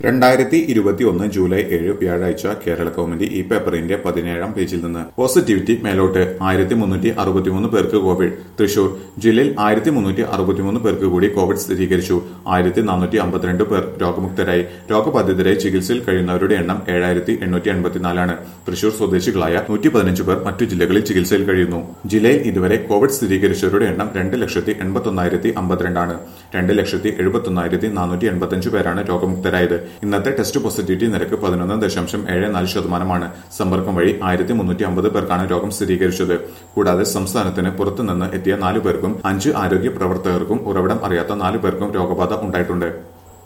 രണ്ടായിരത്തി ഇരുപത്തിയൊന്ന് ജൂലൈ ഏഴ് വ്യാഴാഴ്ച കേരള കൗമുദി ഈ പേപ്പറിന്റെ പതിനേഴാം പേജിൽ നിന്ന് പോസിറ്റിവിറ്റി മേലോട്ട് ആയിരത്തി മുന്നൂറ്റി അറുപത്തിമൂന്ന് പേർക്ക് കോവിഡ് തൃശൂർ ജില്ലയിൽ ആയിരത്തി മുന്നൂറ്റി അറുപത്തിമൂന്ന് പേർക്ക് കൂടി കോവിഡ് സ്ഥിരീകരിച്ചു ആയിരത്തി നാനൂറ്റി അമ്പത്തിരണ്ട് പേർ രോഗമുക്തരായി രോഗബാധിതരായി ചികിത്സയിൽ കഴിയുന്നവരുടെ എണ്ണം ഏഴായിരത്തി എണ്ണൂറ്റി എൺപത്തിനാലാണ് തൃശൂർ സ്വദേശികളായ നൂറ്റി പതിനഞ്ച് പേർ മറ്റു ജില്ലകളിൽ ചികിത്സയിൽ കഴിയുന്നു ജില്ലയിൽ ഇതുവരെ കോവിഡ് സ്ഥിരീകരിച്ചവരുടെ എണ്ണം രണ്ട് ലക്ഷത്തി എൺപത്തൊന്നായിരത്തി അമ്പത്തിരണ്ടാണ് രണ്ട് ലക്ഷത്തി എഴുപത്തൊന്നായിരത്തി നാനൂറ്റി എൺപത്തിയഞ്ച് പേരാണ് രോഗമുക്തരായത് ഇന്നത്തെ ടെസ്റ്റ് പോസിറ്റിവിറ്റി നിരക്ക് പതിനൊന്ന് ദശാംശം ഏഴ് നാല് ശതമാനമാണ് സമ്പർക്കം വഴി ആയിരത്തി മുന്നൂറ്റി അമ്പത് പേർക്കാണ് രോഗം സ്ഥിരീകരിച്ചത് കൂടാതെ സംസ്ഥാനത്തിന് പുറത്തുനിന്ന് എത്തിയ നാലു പേർക്കും അഞ്ച് ആരോഗ്യ പ്രവർത്തകർക്കും ഉറവിടം അറിയാത്ത നാലു പേർക്കും രോഗബാധ ഉണ്ടായിട്ടുണ്ട്